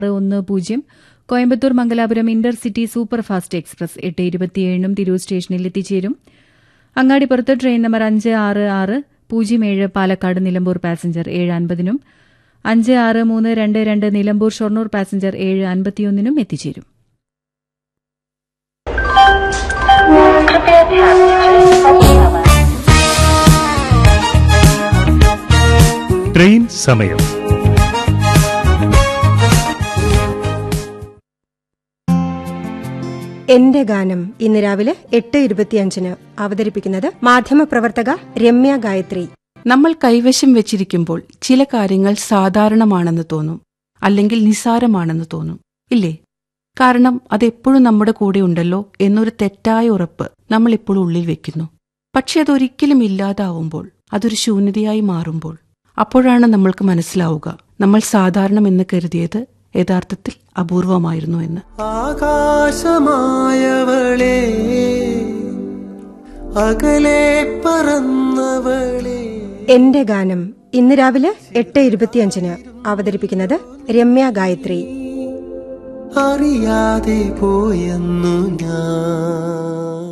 ഒന്ന് പൂജ്യം Coimbatore Mangalapuram intercity superfast express എട്ട് ഇരുപത്തിയേഴിനും തിരൂർ സ്റ്റേഷനിൽ എത്തിച്ചേരും അങ്ങാടിപ്പുറത്ത് ട്രെയിൻ നമ്പർ അഞ്ച് ആറ് ആറ് പൂജ്യം ഏഴ് പാലക്കാട് നിലമ്പൂർ പാസഞ്ചർ ഏഴ് അൻപതിനും അഞ്ച് ആറ് മൂന്ന് രണ്ട് രണ്ട് നിലമ്പൂർ ഷൊർണൂർ പാസഞ്ചർ ഏഴ് അൻപത്തിയൊന്നിനും എത്തിച്ചേരും ട്രെയിൻ സമയം എന്റെ ഗാനം ഇന്ന് രാവിലെ എട്ട് ഇരുപത്തിയഞ്ചിന് അവതരിപ്പിക്കുന്നത് മാധ്യമപ്രവർത്തക രമ്യ ഗായത്രി നമ്മൾ കൈവശം വെച്ചിരിക്കുമ്പോൾ ചില കാര്യങ്ങൾ സാധാരണമാണെന്ന് തോന്നും അല്ലെങ്കിൽ നിസാരമാണെന്ന് തോന്നും ഇല്ലേ കാരണം അതെപ്പോഴും നമ്മുടെ കൂടെ ഉണ്ടല്ലോ എന്നൊരു തെറ്റായ ഉറപ്പ് നമ്മൾ എപ്പോഴും ഉള്ളിൽ വെക്കുന്നു പക്ഷെ അതൊരിക്കലും ഇല്ലാതാവുമ്പോൾ അതൊരു ശൂന്യതയായി മാറുമ്പോൾ അപ്പോഴാണ് നമ്മൾക്ക് മനസ്സിലാവുക നമ്മൾ സാധാരണമെന്ന് കരുതിയത് യഥാർത്ഥത്തിൽ അപൂർവമായിരുന്നു എന്ന് ആകാശമായവളെ അകലെ പറന്നവളെ എന്റെ ഗാനം ഇന്ന് രാവിലെ എട്ട് ഇരുപത്തിയഞ്ചിന് അവതരിപ്പിക്കുന്നത് രമ്യ ഗായത്രി അറിയാതെ പോയെന്നു ഞാൻ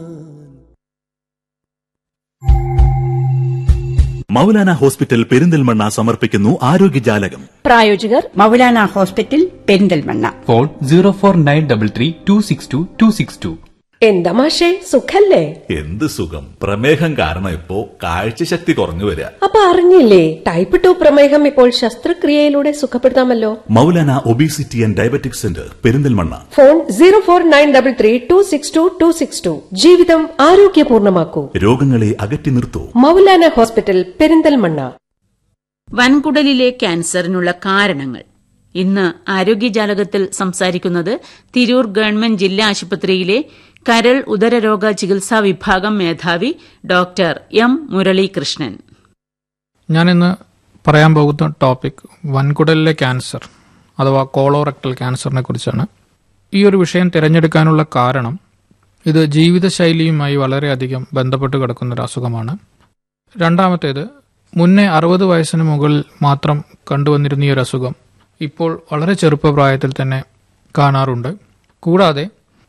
മൗലാന ഹോസ്പിറ്റൽ പെരിന്തൽമണ്ണ സമർപ്പിക്കുന്നു ആരോഗ്യജാലകം പ്രായോജകർ Maulana hospital Perinthalmanna phone zero four nine double three two six two two six two എന്താ മാഷേ സുഖല്ലേ എന്ത് സുഖം പ്രമേഹം കാരണം ഇപ്പോ കാഴ്ചശക്തി കുറഞ്ഞു വരിക അപ്പൊ അറിഞ്ഞില്ലേ ടൈപ്പ് ടു പ്രമേഹം ഇപ്പോൾ ശസ്ത്രക്രിയയിലൂടെ സുഖപ്പെടുത്താമല്ലോ Maulana obesity and diabetic centre Perinthalmanna phone zero four nine double three two six two two six two ജീവിതം ആരോഗ്യപൂർണമാക്കൂ രോഗങ്ങളെ അകറ്റി നിർത്തൂ മൗലാന ഹോസ്പിറ്റൽ പെരിന്തൽമണ്ണ വൻകുടലിലെ ക്യാൻസറിനുള്ള കാരണങ്ങൾ ഇന്ന് ആരോഗ്യജാലകത്തിൽ സംസാരിക്കുന്നത് തിരൂർ ഗവൺമെന്റ് ജില്ലാ ആശുപത്രിയിലെ കരൾ ഉദരരോഗ ചികിത്സാ വിഭാഗം മേധാവി ഡോക്ടർ എം മുരളീകൃഷ്ണൻ ഞാനിന്ന് പറയാൻ പോകുന്ന ടോപ്പിക് വൻകുടലിലെ ക്യാൻസർ അഥവാ കോളോറക്ടൽ ക്യാൻസറിനെ കുറിച്ചാണ് ഈ ഒരു വിഷയം തിരഞ്ഞെടുക്കാനുള്ള കാരണം ഇത് ജീവിതശൈലിയുമായി വളരെയധികം ബന്ധപ്പെട്ട് കിടക്കുന്ന ഒരു അസുഖമാണ് രണ്ടാമത്തേത് മുന്നേ അറുപത് വയസ്സിന് മുകളിൽ മാത്രം കണ്ടുവന്നിരുന്ന ഈ ഒരു അസുഖം ഇപ്പോൾ വളരെ ചെറുപ്പപ്രായത്തിൽ തന്നെ കാണാറുണ്ട് കൂടാതെ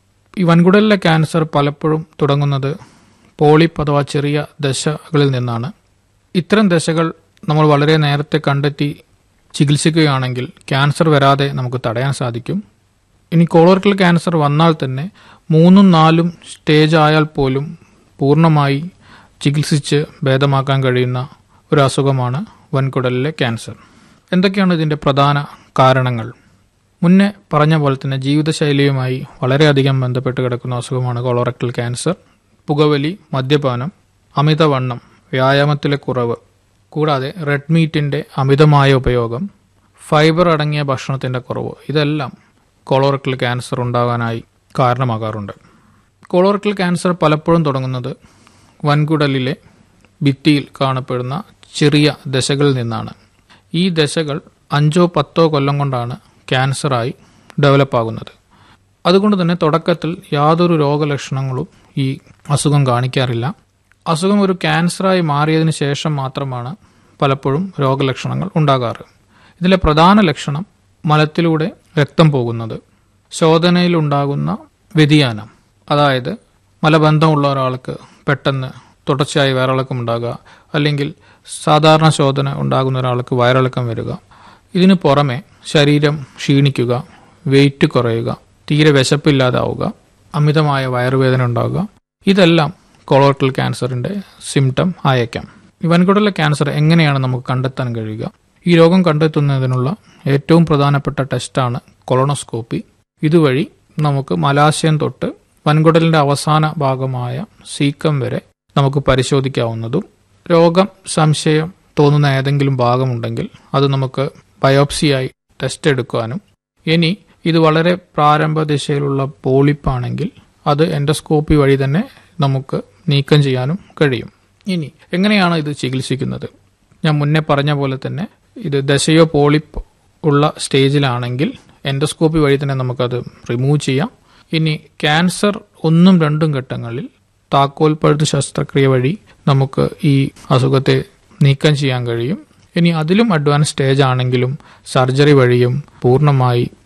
ഈ വൻകുടലിലെ ക്യാൻസർ പലപ്പോഴും തുടങ്ങുന്നത് പോളിപ്പ് അഥവാ ചെറിയ ദശകളിൽ നിന്നാണ് ഇത്തരം ദശകൾ നമ്മൾ വളരെ നേരത്തെ കണ്ടെത്തി ചികിത്സിക്കുകയാണെങ്കിൽ ക്യാൻസർ വരാതെ നമുക്ക് തടയാൻ സാധിക്കും ഇനി കോളോറക്കൽ ക്യാൻസർ വന്നാൽ തന്നെ മൂന്നും നാലും സ്റ്റേജ് ആയാൽ പോലും പൂർണ്ണമായി ചികിത്സിച്ച് ഭേദമാക്കാൻ കഴിയുന്ന ഒരു അസുഖമാണ് വൻകുടലിലെ ക്യാൻസർ എന്തൊക്കെയാണ് ഇതിൻ്റെ പ്രധാന കാരണങ്ങൾ മുന്നേ പറഞ്ഞ പോലെ തന്നെ ജീവിതശൈലിയുമായി വളരെയധികം ബന്ധപ്പെട്ട് കിടക്കുന്ന അസുഖമാണ് കോളോറക്ടൽ ക്യാൻസർ പുകവലി മദ്യപാനം അമിതവണ്ണം വ്യായാമത്തിലെ കുറവ് കൂടാതെ റെഡ് മീറ്റിൻ്റെ അമിതമായ ഉപയോഗം ഫൈബർ അടങ്ങിയ ഭക്ഷണത്തിൻ്റെ കുറവ് ഇതെല്ലാം കോളോറക്ടൽ ക്യാൻസർ ഉണ്ടാകാനായി കാരണമാകാറുണ്ട് കോളോറക്ടൽ ക്യാൻസർ പലപ്പോഴും തുടങ്ങുന്നത് വൻകുടലിലെ ഭിത്തിയിൽ കാണപ്പെടുന്ന ചെറിയ ദശകളിൽ നിന്നാണ് ഈ ദശകൾ അഞ്ചോ പത്തോ കൊല്ലം കൊണ്ടാണ് ക്യാൻസറായി ഡെവലപ്പ് ആകുന്നത് അതുകൊണ്ട് തന്നെ തുടക്കത്തിൽ യാതൊരു രോഗലക്ഷണങ്ങളും ഈ അസുഖം കാണിക്കാറില്ല അസുഖം ഒരു ക്യാൻസറായി മാറിയതിന് ശേഷം മാത്രമാണ് പലപ്പോഴും രോഗലക്ഷണങ്ങൾ ഉണ്ടാകാറ് ഇതിലെ പ്രധാന ലക്ഷണം മലത്തിലൂടെ രക്തം പോകുന്നത് ശോധനയിലുണ്ടാകുന്ന വ്യതിയാനം അതായത് മലബന്ധമുള്ള ഒരാൾക്ക് പെട്ടെന്ന് തുടർച്ചയായി വയറിളക്കം ഉണ്ടാകുക അല്ലെങ്കിൽ സാധാരണ ശോധന ഉണ്ടാകുന്ന ഒരാൾക്ക് വയറിളക്കം വരിക ഇതിനു പുറമെ ശരീരം ക്ഷീണിക്കുക വെയിറ്റ് കുറയുക തീരെ വിശപ്പില്ലാതാവുക അമിതമായ വയറുവേദന ഉണ്ടാവുക ഇതെല്ലാം കൊളോറക്ടൽ ക്യാൻസറിന്റെ സിംറ്റം ആയേക്കാം ഈ വൻകുടലിലെ ക്യാൻസർ എങ്ങനെയാണ് നമുക്ക് കണ്ടെത്താൻ കഴിയുക ഈ രോഗം കണ്ടെത്തുന്നതിനുള്ള ഏറ്റവും പ്രധാനപ്പെട്ട ടെസ്റ്റാണ് കൊളോണോസ്കോപ്പി ഇതുവഴി നമുക്ക് മലാശയം തൊട്ട് വൻകുടലിന്റെ അവസാന ഭാഗമായ സീക്കം വരെ നമുക്ക് പരിശോധിക്കാവുന്നതും രോഗം സംശയം തോന്നുന്ന ഏതെങ്കിലും ഭാഗമുണ്ടെങ്കിൽ അത് നമുക്ക് ബയോപ്സിയായി ടെസ്റ്റ് എടുക്കാനും ഇനി ഇത് വളരെ പ്രാരംഭ ദിശയിലുള്ള പോളിപ്പാണെങ്കിൽ അത് എൻഡോസ്കോപ്പി വഴി തന്നെ നമുക്ക് നീക്കം ചെയ്യാനും കഴിയും ഇനി എങ്ങനെയാണ് ഇത് ചികിത്സിക്കുന്നത് ഞാൻ മുന്നേ പറഞ്ഞ പോലെ തന്നെ ഇത് ദശയോ പോളിപ്പ് ഉള്ള സ്റ്റേജിലാണെങ്കിൽ എൻഡോസ്കോപ്പി വഴി തന്നെ നമുക്കത് റിമൂവ് ചെയ്യാം ഇനി ക്യാൻസർ ഒന്നും രണ്ടും ഘട്ടങ്ങളിൽ താക്കോൽ പഴുത് ശസ്ത്രക്രിയ വഴി നമുക്ക് ഈ അസുഖത്തെ നീക്കം ചെയ്യാൻ കഴിയും ഇനി അതിലും അഡ്വാൻസ് സ്റ്റേജ് ആണെങ്കിലും സർജറി വഴിയും പൂർണ്ണമായി